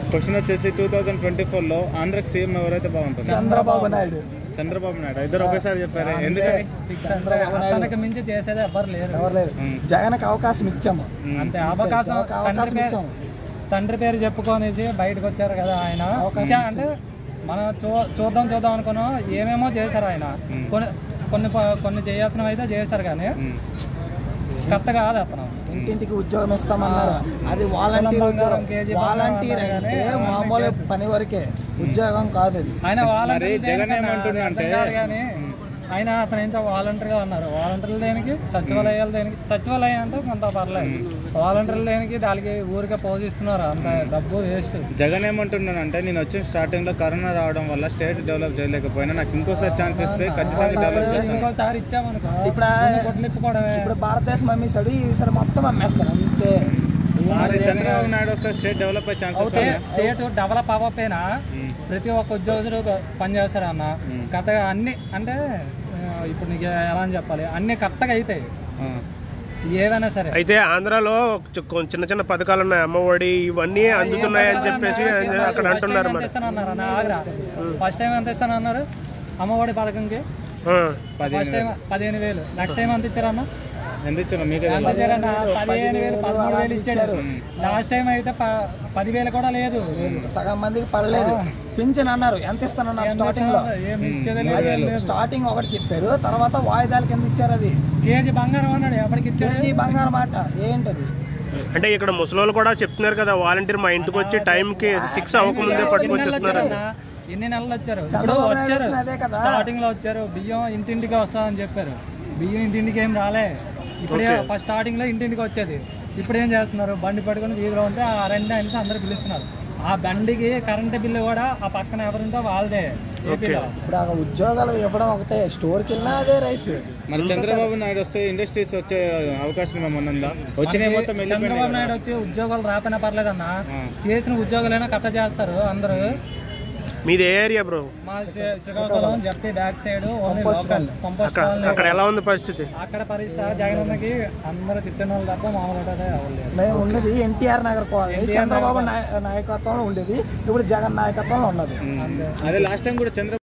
Question వచ్చేసి two thousand twenty four లో ఆంధ్రకి CM ఎవరైతే బాగుంటుంది చంద్రబాబు నాయుడు చంద్రబాబు నాయుడు ఇద్దరు ఒకేసారి చెప్పారు ఎందుకని చంద్రబాబు నాయుడు అతనికి మించి చేసేది ఎవ్వరు లేరు ఎవరు లేరు ఉమ్. జగన్కి అవకాశం ఇచ్చాము అంతే అవకాశం ఒక అవకాశం తండ్రి పేరు ఇచ్చాము తండ్రి పేరు చెప్పుకొనేసి బయటకు వచ్చారు కదా ఆయన అవకాశం చా- అంటే మనం చూ చూద్దాం చూద్దాం అనుకున్నాం ఏమేమో చేశారు ఆయన కొన్ని కొన్ని ప- కొన్ని చేయాల్సినవి అయితే చేశారు కానీ ఉమ్. కరెక్ట్ కాదు అతను ఇంటింటికి ఉద్యోగం ఇస్తామన్నారు అది వాలంటీర్ పొలం బంగారం, ఉద్యోగం కేజీ వాలంటీర్ బంగారం అంటే అన్నారు మామూలు పని వరకే ఉద్యోగం కాదు అది ఆయన మరి వాలంటీర్ జగన్ ఏమంటున్నా అంటే కానీ ఆయన అతను ఏం వాలంటీర్గా ఉన్నారు వాలంటీర్లు దేనికి సచివాలయాలు దేనికి సచివాలయం అంటే కొంత పర్లేదు వాలంటీర్లు దేనికి దానికి ఊరికే పోజిస్తున్నారు అంత డబ్బు వేస్ట్ జగన్ ఏమంటున్నానంటే నేను వచ్చిన స్టార్టింగ్ లో కరోనా రావడం వల్ల స్టేట్ డెవలప్ చేయలేకపోయినా నాకు ఇంకోసారి ఛాన్స్ ఇస్తే ఖచ్చితంగా డెవలప్ చేస్తాను ఇంకోసారి ఇచ్చామనుకో ఇప్పుడు కొట్లు ఇప్పుకోవడమే ఇప్పుడు భారతదేశం అమ్మేశాడు ఈసారి మొత్తం అమ్మేస్తారు అంతే మరి చంద్రబాబు నాయుడు వస్తే స్టేట్ డెవలప్ అయ్యే ఛాన్స్ అయితే వస్తాయా స్టేట్ డెవలప్ అవ్వకపోయినా ప్రతి ఒక్క ఉద్యోగస్తుడు పనిచేస్తాడు అన్న కరెక్ట్గా అన్ని అంటే ఆ, ఇప్పుడు నీకు ఎలా అని చెప్పాలి అన్ని కరెక్ట్గా అవుతాయి ఆ. ఏవైనా సరే అయితే ఆంధ్రాలో చి- కొ- చిన్న చిన్న పథకాలు ఉన్నాయి అమ్మఒడి ఇవన్నీ అందుతున్నాయని చెప్పేసి అక్కడ అంటున్నారు మరి ఫస్ట్ టైం ఎంత ఇస్తానన్నారు అమ్మఒడి పథకంకి ఆ. ఫస్ట్ టైం పదిహేను వేలు నెక్స్ట్ టైం ఎంత ఇచ్చారన్న ఎంత ఇచ్చిన మీకే ఎంత ఇచ్చారన్న పదిహేను వేలు పదమూడు వేలు ఇచ్చారు లాస్ట్ టైం అయితే ప- పదివేలు కూడా లేదు సగం మందికి పర్లేదు పింఛన్ అన్నారు ఎంత ఇస్తానన్నారు ఎంత స్టార్టింగ్ లో ఇస్తారో ఏం ఇచ్చేదే లేదు, ఏం లేదు. స్టార్టింగ్ ఒకటి చెప్పారు తర్వాత వాయిదాల కింద ఇచ్చారు అది కేజీ బంగారం అన్నాడు ఎప్పటికి ఇచ్చాడు కేజీ బంగారం మాట ఏంటది అంటే ఇక్కడ ముసలోళ్ళు కూడా చెప్తున్నారు కదా వాలంటీర్ మా ఇంటికి వచ్చి టైంకి సిక్స్ అవ్వకముందే ఎన్ని నెలలు పట్టుకొచ్చేస్తున్నారు వచ్చారన్న? ఎన్ని నెలలు వచ్చారు ఇప్పుడు చంద్రబాబు నాయుడు వచ్చారు వచ్చిన అదే కదా. స్టార్టింగ్ లో వచ్చారు బియ్యం ఇంటింటికి వస్తుందని చెప్పారు బియ్యం ఇంటింటికి ఏం రాలే ఇప్పుడే ఫస్ట్ స్టార్టింగ్ లో ఇంటింటికి వచ్చేది ఇప్పుడు ఏం చేస్తున్నారు బండి పట్టుకొని వీధిలో ఉంటే ఆ రెండు అనేసి అందరు పిలుస్తున్నారు ఆ బండికి కరెంట్ బిల్లు కూడా ఆ పక్కన ఎవరుందో వాళ్ళదే ఏపీలో ఇప్పుడు ఆ ఉద్యోగాలు ఇవ్వడం ఒకటే స్టోర్కి వెళ్ళినా అదే రైస్ మరి చంద్రబాబు నాయుడు వస్తే ఇండస్ట్రీస్ వచ్చే అవకాశం ఏమన్నా ఉందా వచ్చిన మొత్తం వెళ్ళిపోయినాయి చంద్రబాబు కదా. నాయుడు వచ్చి ఉద్యోగాలు రాకపోయినా పర్లేదన్న ఆ. చేసిన ఉద్యోగాలైనా కట్ట చేస్తారు అందరూ మీది ఏ ఏరియా బ్రో మా శ్రీ- శ్రీకాకుళం జప్తి back side only local compost అక్కడ కాలనీ. అక్కడ ఎలా ఉంది పరిస్థితి అక్కడ పరిస్థితి జగనన్నకి అందరూ తిట్టిన వాళ్ళు తప్ప మామూలు అవ్వలేదు మేము ఉన్నది ఎన్టీఆర్ నగర్ కాలనీ చంద్రబాబు నాయ- నాయకత్వంలో ఉండేది ఇప్పుడు జగన్ నాయకత్వంలో ఉన్నది ఉమ్. అదే లాస్ట్ టైం కూడా చంద్ర